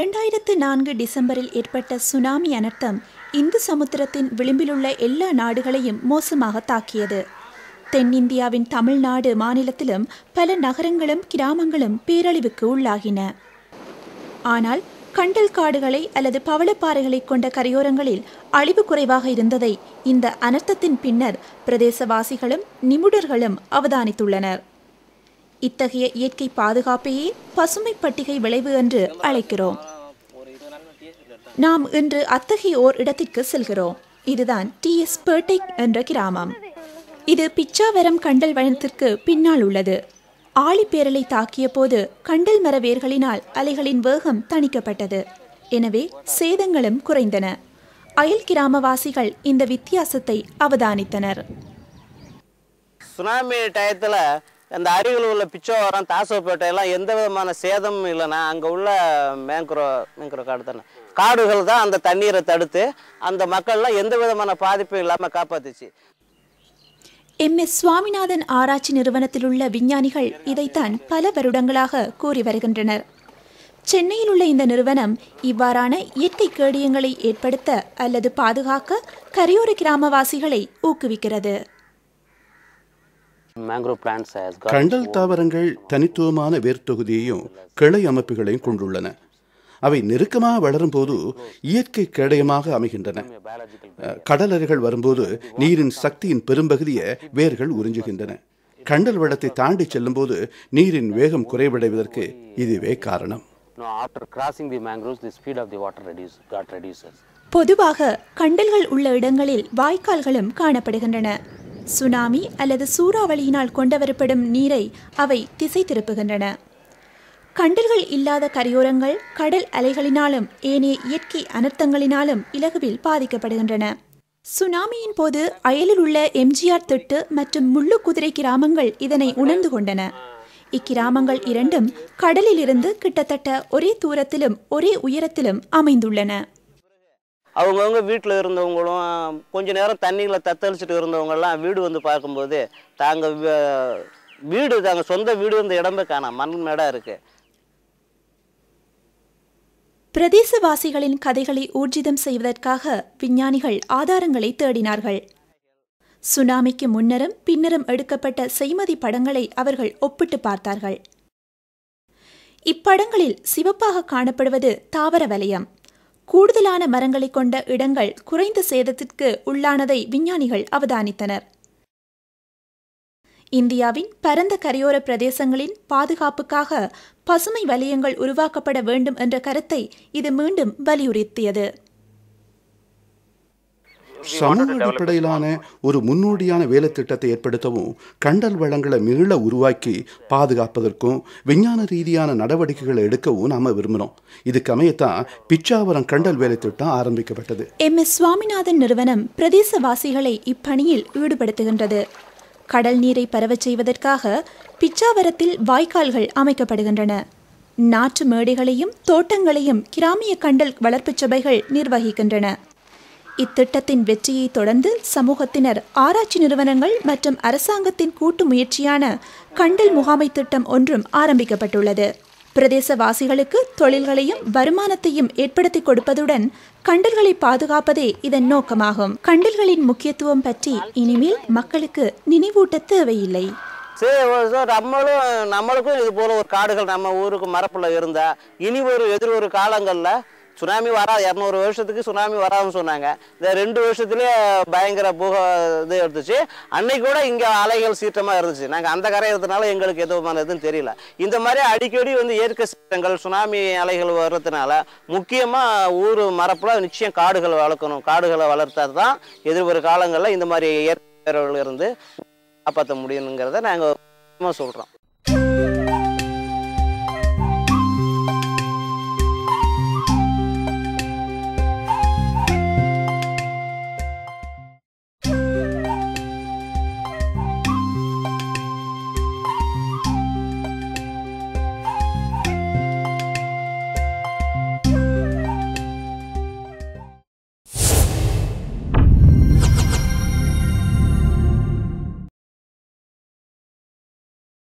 இரண்டாயிரத்து நான்கு டிசம்பரில் ஏற்பட்ட சுனாமி அனர்த்தம் இந்து சமுத்திரத்தின் விளிம்பிலுள்ள எல்லா நாடுகளையும் மோசமாக தாக்கியது தென்னிந்தியாவின் தமிழ்நாடு மாநிலத்திலும் பல நகரங்களும் கிராமங்களும் பேரழிவுக்கு உள்ளாகின ஆனால் கண்டல் காடுகளை அல்லது பவளப்பாறைகளை கொண்ட கரையோரங்களில் அழிவு குறைவாக இருந்ததை இந்த அனர்த்தத்தின் பின்னர் பிரதேசவாசிகளும் நிபுணர்களும் அவதானித்துள்ளனர் இத்தகைய இயற்கை பாதுகாப்பையே பசுமை பட்டிகை விளைவு என்று அழைக்கிறோம் நாம் இன்று அத்தகைய ஓர் இடத்திற்கு செல்கிறோம் இதுதான் டி எஸ் பேர்டெக் என்ற கிராமம் இது பிச்சாவரம் கண்டல் வனத்திற்கு பின்னால் உள்ளது ஆழிப்பேரலை தாக்கிய போது கண்டல் மர வேர்களினால் அலைகளின் வேகம் தணிக்கப்பட்டது எனவே சேதங்களும் குறைந்தன அயல் கிராமவாசிகள் இந்த வித்தியாசத்தை அவதானித்தனர் சுனாமி டயத்தில் அந்த அருகில் உள்ள பிச்சோவரம் தாசோப்பேட்டையெல்லாம் எந்த விதமான சேதமும் இல்லைன்னா அங்கே உள்ள மேங்க்ரோ மேங்க்ரோ காடு தானே காடுகள் தான் அந்த தண்ணீரை தடுத்து அந்த மக்கள்லாம் எந்த விதமான பாதிப்பும் இல்லாமல் காப்பாத்துச்சு எம் எஸ் சுவாமிநாதன் ஆராய்ச்சி நிறுவனத்தில் உள்ள விஞ்ஞானிகள் இதைத்தான் பல வருடங்களாக கூறி வருகின்றனர் சென்னையில் உள்ள இந்த நிறுவனம் இவ்வாறான இயற்கை கேடியங்களை ஏற்படுத்த அல்லது பாதுகாக்க கரையோர கிராமவாசிகளை ஊக்குவிக்கிறது மேங்க்ரோவ் பிளான்ஸ் கண்டல் தாவரங்கள் தனித்துவமான வேர்த்தொகுதியையும் கிளை அமைப்புகளையும் கொண்டுள்ளன அவை நெருக்கமாக வளரும் போது இயற்கை கேடயமாக அமைகின்றன அஹ், கடலறைகள் வரும்போது நீரின் சக்தியின் பெரும்பகுதியை வேர்கள் உறிஞ்சுகின்றன கண்டல் வளத்தை தாண்டி செல்லும்போது நீரின் வேகம் குறைவடைவதற்கு இதுவே காரணம் after crossing the mangroves the speed of the water reduce got reduces பொதுவாக கண்டல்கள் உள்ள இடங்களில் வாய்க்கால்களும் காணப்படுகின்றன சுனாமி அல்லது சூறாவளியினால் கொண்டுவரப்படும் நீரை அவை திசை திருப்புகின்றன கண்டல்கள் இல்லாத கரையோரங்கள் கடல் அலைகளினாலும் ஏனைய இயற்கை அனர்த்தங்களினாலும் இலகுவில் பாதிக்கப்படுகின்றன சுனாமியின் போது அயலில் உள்ள எம்ஜிஆர் திட்டு மற்றும் முள்ளுக்குதிரை கிராமங்கள் இதனை உணர்ந்து கொண்டன இக்கிராமங்கள் இரண்டும் கடலில் இருந்து கிட்டத்தட்ட ஒரே தூரத்திலும் ஒரே உயரத்திலும் அமைந்துள்ளன அவங்கவுங்க வீட்டில் இருந்தவங்களும் கொஞ்ச நேரம் தண்ணியில் தத்தளிச்சுட்டு இருந்தவங்கெல்லாம் வீடு வந்து பார்க்கும்போது தாங்க வீ- வீடு தாங்க சொந்த வீடு இருந்த இடமே காணாம் மண் மேடாக இருக்குது பிரதேசவாசிகளின் கதைகளை ஊர்ஜிதம் செய்வதற்காக விஞ்ஞானிகள் ஆதாரங்களை தேடினார்கள் சுனாமிக்கு முன்னரும் பின்னரும் எடுக்கப்பட்ட செய்மதி படங்களை அவர்கள் ஒப்பிட்டு பார்த்தார்கள் இப்படங்களில் சிவப்பாக காணப்படுவது தாவர வலயம் கூடுதலான மரங்களை கொண்ட இடங்கள் குறைந்த சேதத்திற்கு உள்ளானதை விஞ்ஞானிகள் அவதானித்தனர் இந்தியாவின் பரந்த கரையோர பிரதேசங்களின் பாதுகாப்புக்காக பசுமை வலயங்கள் உருவாக்கப்பட வேண்டும் என்ற கருத்தை இது மீண்டும் வலியுறுத்தியது சமூக அடிப்படையிலான ஒரு முன்னோடியான வேலை திட்டத்தை ஏற்படுத்தவும் கண்டல் வளங்களை மீள உருவாக்கி பாதுகாப்பதற்கும் விஞ்ஞான ரீதியான நடவடிக்கைகளை எடுக்கவும் நாம விரும்பினோம் இதுக்கு அமையத்தான் பிச்சாவரம் கண்டல் வேலை திட்டம் ஆரம்பிக்கப்பட்டது எம் எஸ் சுவாமிநாதன் நிறுவனம் பிரதேசவாசிகளை இப்பணியில் ஈடுபடுத்துகின்றது கடல் நீரை பரவச் செய்வதற்காக பிச்சாவரத்தில் வாய்க்கால்கள் அமைக்கப்படுகின்றன நாற்று மேடைகளையும் தோட்டங்களையும் கிராமிய கண்டல் வளர்ப்புச் சபைகள் நிர்வகிக்கின்றன இத்திட்டத்தின் வெற்றியை தொடர்ந்து சமூகத்தினர் ஆராய்ச்சி நிறுவனங்கள் மற்றும் அரசாங்கத்தின் கூட்டு முயற்சியான கண்டல் முகாமை திட்டம் ஒன்றும் ஆரம்பிக்கப்பட்டுள்ளது பிரதேசவாசிகளுக்கு தொழில்களையும் வருமானத்தையும் ஏற்படுத்தி கொடுப்பதுடன் கண்டல்களை பாதுகாப்பதே இதன் நோக்கமாகும் கண்டல்களின் முக்கியத்துவம் பற்றி இனிமேல் மக்களுக்கு நினைவூட்ட தேவையில்லை சரி ஒரு சார் நம்மளும் நம்மளுக்கும் இது போல ஒரு காடுகள் நம்ம ஊருக்கு மரப்புல இருந்தா இனி ஒரு எதிர் ஒரு காலங்களில் சுனாமி வரா இரநூறு வருஷத்துக்கு சுனாமி வராதுன்னு சொன்னாங்க இந்த ரெண்டு வருஷத்துலேயே பயங்கர புக இது எடுத்துச்சு அன்னைக்கு கூட இங்கே அலைகள் சீற்றமாக இருந்துச்சு நாங்கள் அந்த கரை இருந்தனால எங்களுக்கு எதுவுமான இதுன்னு தெரியல இந்த மாதிரி அடிக்கடி வந்து இயற்கை சீற்றங்கள் சுனாமி அலைகள் வர்றதுனால முக்கியமாக ஊர் மரப்புல நிச்சயம் காடுகள் வளர்க்கணும் காடுகளை வளர்த்தா தான் எதிர்வரும் காலங்களில் இந்த மாதிரி இயற்கை பேரழிவுல இருந்து காப்பாற்ற முடியுங்கிறத நாங்கள் சொல்கிறோம்